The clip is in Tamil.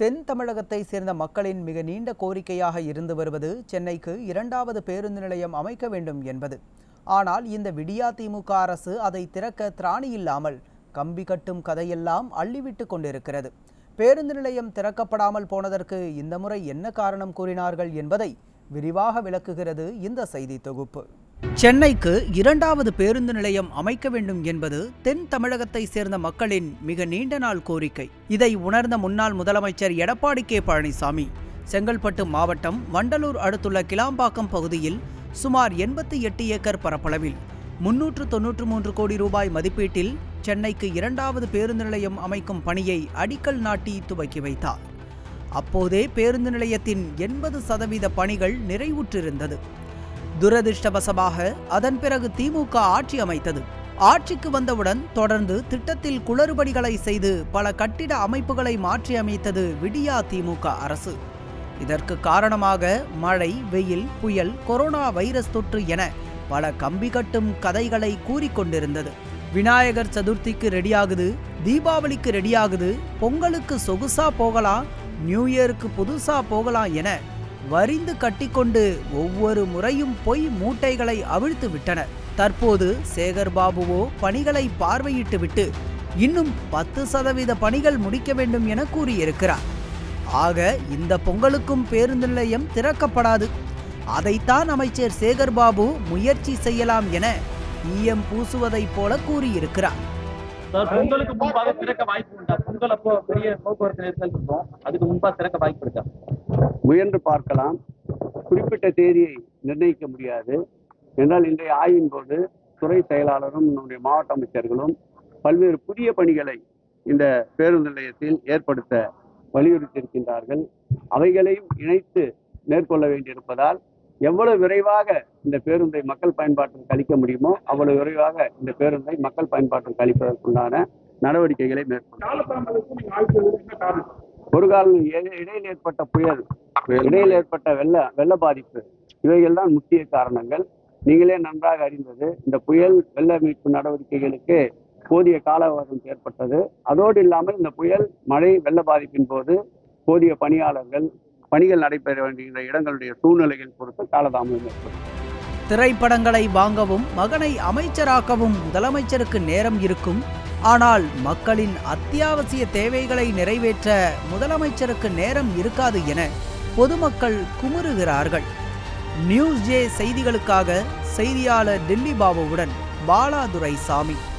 தென் தமிழகத்தை சேர்ந்த மக்களின் மிக நீண்ட கோரிக்கையாக இருந்து வருவது சென்னைக்கு இரண்டாவது பேருந்து நிலையம் அமைக்க வேண்டும் என்பது ஆனால் இந்த விடியா திமுக அரசு அதை திறக்க திராணி இல்லாமல் கம்பி கட்டும் கதையெல்லாம் அள்ளிவிட்டு கொண்டிருக்கிறது பேருந்து நிலையம் திறக்கப்படாமல் போனதற்கு இந்த முறை என்ன காரணம் கூறினார்கள் என்பதை விரிவாக விளக்குகிறது இந்த செய்தி தொகுப்பு சென்னைக்கு இரண்டாவது பேருந்து நிலையம் அமைக்க வேண்டும் என்பது தென் தமிழகத்தை சேர்ந்த மக்களின் மிக நீண்ட நாள் கோரிக்கை இதை உணர்ந்த முன்னாள் முதலமைச்சர் எடப்பாடி கே பழனிசாமி செங்கல்பட்டு மாவட்டம் வண்டலூர் அடுத்துள்ள கிளாம்பாக்கம் பகுதியில் சுமார் எண்பத்தி எட்டு ஏக்கர் பரப்பளவில் முன்னூற்று தொன்னூற்று மூன்று கோடி ரூபாய் மதிப்பீட்டில் சென்னைக்கு இரண்டாவது பேருந்து நிலையம் அமைக்கும் பணியை அடிக்கல் நாட்டி துவக்கி வைத்தார் அப்போதே பேருந்து நிலையத்தின் எண்பது சதவீத பணிகள் நிறைவுற்றிருந்தது துரதிர்ஷ்டவசமாக அதன் பிறகு திமுக ஆட்சி அமைத்தது ஆட்சிக்கு வந்தவுடன் தொடர்ந்து திட்டத்தில் குளறுபடிகளை செய்து பல கட்டிட அமைப்புகளை மாற்றி அமைத்தது விடியா திமுக அரசு இதற்கு காரணமாக மழை வெயில் புயல் கொரோனா வைரஸ் தொற்று என பல கம்பி கட்டும் கதைகளை கூறிக்கொண்டிருந்தது விநாயகர் சதுர்த்திக்கு ரெடியாகுது தீபாவளிக்கு ரெடியாகுது பொங்கலுக்கு சொகுசா போகலாம் நியூ இயருக்கு புதுசா போகலாம் என வரிந்து கட்டிக்கொண்டு ஒவ்வொரு முறையும் பொய் மூட்டைகளை அவிழ்த்து விட்டனர் தற்போது சேகர் பாபுவோ பணிகளை பார்வையிட்டு விட்டு இன்னும் பத்து சதவீத பணிகள் முடிக்க வேண்டும் என கூறியிருக்கிறார் ஆக இந்த பொங்கலுக்கும் பேருந்து நிலையம் திறக்கப்படாது அதைத்தான் அமைச்சர் சேகர் பாபு முயற்சி செய்யலாம் என ஈயம் பூசுவதைப் போல கூறியிருக்கிறார் சார் பொங்கலுக்கு முன்பாக திறக்க வாய்ப்பு உண்டா பொங்கல் அப்போ பெரிய போக்குவரத்து நெரிசல் இருக்கும் அதுக்கு முன்பாக திறக்க வாய்ப்பு இருக்கா முயன்று பார்க்கலாம் குறிப்பிட்ட தேதியை நிர்ணயிக்க முடியாது என்றால் இன்றைய ஆய்வின் போது துறை செயலாளரும் நம்முடைய மாவட்ட அமைச்சர்களும் பல்வேறு புதிய பணிகளை இந்த பேருந்து நிலையத்தில் ஏற்படுத்த வலியுறுத்தியிருக்கின்றார்கள் அவைகளையும் இணைத்து மேற்கொள்ள வேண்டியிருப்பதால் எவ்வளவு விரைவாக இந்த பேருந்தை மக்கள் பயன்பாட்டிற்கு அளிக்க முடியுமோ அவ்வளவு விரைவாக இந்த பேருந்தை மக்கள் பயன்பாட்டிற்கு அளிப்பதற்குண்டான நடவடிக்கைகளை மேற்கொள்ளும் ஒரு காலம் இட- இடையில் ஏற்பட்ட புயல் இடையில் ஏற்பட்ட வெள்ள வெள்ள பாதிப்பு இவைகள் தான் முக்கிய காரணங்கள் நீங்களே நன்றாக அறிந்தது இந்த புயல் வெள்ள மீட்பு நடவடிக்கைகளுக்கு போதிய கால அவகாசம் ஏற்பட்டது அதோடு இல்லாமல் இந்த புயல் மழை வெள்ள பாதிப்பின் போது போதிய பணியாளர்கள் பணிகள் நடைபெற வேண்டிய இடங்களுடைய சூழ்நிலைகள் பொறுத்து காலதாமதம் ஏற்படும் திரைப்படங்களை வாங்கவும் மகனை அமைச்சராக்கவும் முதலமைச்சருக்கு நேரம் இருக்கும் ஆனால் மக்களின் அத்தியாவசிய தேவைகளை நிறைவேற்ற முதலமைச்சருக்கு நேரம் இருக்காது என பொதுமக்கள் குமுறுகிறார்கள் நியூஸ் ஜே செய்திகளுக்காக செய்தியாளர் டெல்லி பாபுவுடன் பாலாதுரை சாமி